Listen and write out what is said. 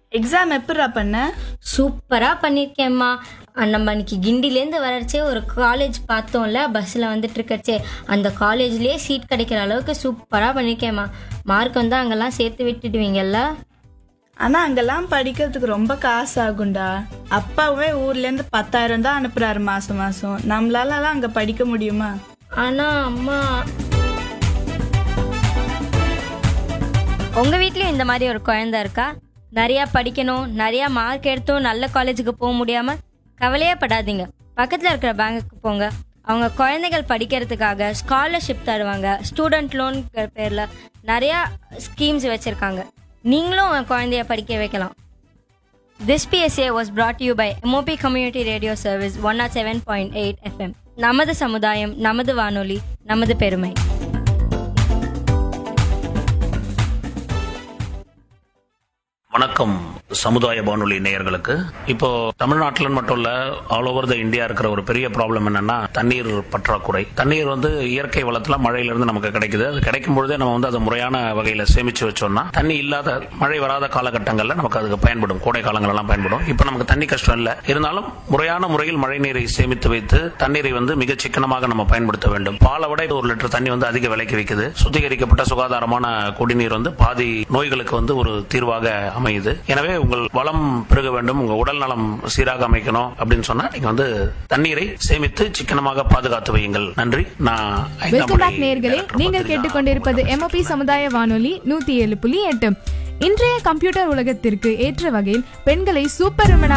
Exam எப்படிடா பண்ண சூப்பரா பண்ணிருக்கேம்மா அஹ் நம்ம அன்னைக்கு கிண்டிலேருந்து வரச்சே ஒரு காலேஜ் பார்த்தோம்ல பஸ்ஸில் வந்துட்டு இருக்கச்சே அந்த காலேஜ்லேயே சீட் கிடைக்கிற அளவுக்கு சூப்பராக பண்ணியிருக்கேம்மா மார்க் வந்து அங்கெல்லாம் சேர்த்து விட்டுடுவீங்கல்ல ஆனா அங்கெல்லாம் படிக்கிறதுக்கு ரொம்ப காசு ஆகும்டா அப்பாவே ஊர்ல இருந்து பத்தாயிரம் தான் அனுப்புறாரு மாசம் மாசம் நம்மளாலலாம் அங்க படிக்க முடியுமா ஆனால் அம்மா உங்கள் வீட்லேயும் இந்த மாதிரி ஒரு குழந்தை இருக்கா நிறையா படிக்கணும் நிறையா மார்க் எடுத்தும் நல்ல காலேஜுக்கு போக முடியாமல் கவலையே படாதீங்க பக்கத்தில் இருக்கிற பேங்குக்கு போங்க அவங்க குழந்தைகள் படிக்கிறதுக்காக ஸ்காலர்ஷிப் தருவாங்க ஸ்டூடெண்ட் லோன் பேரில் நிறையா ஸ்கீம்ஸ் வச்சுருக்காங்க நீங்களும் உங்கள் குழந்தைய படிக்க வைக்கலாம் this PSA was brought you by MOP community radio service one naught seven point eight FM நமது சமுதாயம் நமது வானொலி நமது பெருமை வணக்கம் சமுதாய வானொலி நேயர்களுக்கு இப்போ தமிழ்நாட்டில் மட்டும் இல்ல ஆல் ஓவர் த இந்தியா இருக்கிற ஒரு பெரிய ப்ராப்ளம் என்னன்னா தண்ணீர் பற்றாக்குறை தண்ணீர் வந்து இயற்கை வளத்துல மழையில இருந்து நமக்கு கிடைக்குது அது கிடைக்கும் பொழுதே நம்ம வந்து அதை முறையான வகையில சேமிச்சு வச்சோம்னா தண்ணி இல்லாத மழை வராத காலகட்டங்கள்ல நமக்கு அதுக்கு பயன்படும் கோடை காலங்களெல்லாம் பயன்படும் இப்போ நமக்கு தண்ணி கஷ்டம் இல்லை இருந்தாலும் முறையான முறையில் மழை நீரை சேமித்து வைத்து தண்ணீரை வந்து மிக சிக்கனமாக நம்ம பயன்படுத்த வேண்டும் பாலை விட ஒரு லிட்டர் தண்ணி வந்து அதிக விலைக்கு விற்குது சுத்திகரிக்கப்பட்ட சுகாதாரமான குடிநீர் வந்து பாதி நோய்களுக்கு வந்து ஒரு தீர்வாக அமையுது எனவே உங்கள் வளம் பெருக வேண்டும் உங்க உடல் நலம் சீராக அமைக்கணும் அப்படின்னு சொன்னா நீங்க வந்து தண்ணீரை சேமித்து சிக்கனமாக பாதுகாத்து வையுங்கள் நன்றி நான் ஐந்தாம் வெல்கம் பேக் பள்ளி நேர்களே டாக்டர் நீங்கள் பத்ரிநாத். கேட்டுக்கொண்டிருப்பது எம்ஓபி சமுதாய வானொலி நூத்தி ஏழு புள்ளி எட்டு இன்றைய கம்ப்யூட்டர் உலகத்திற்கு ஏற்ற வகையில் பெண்களை சூப்பர்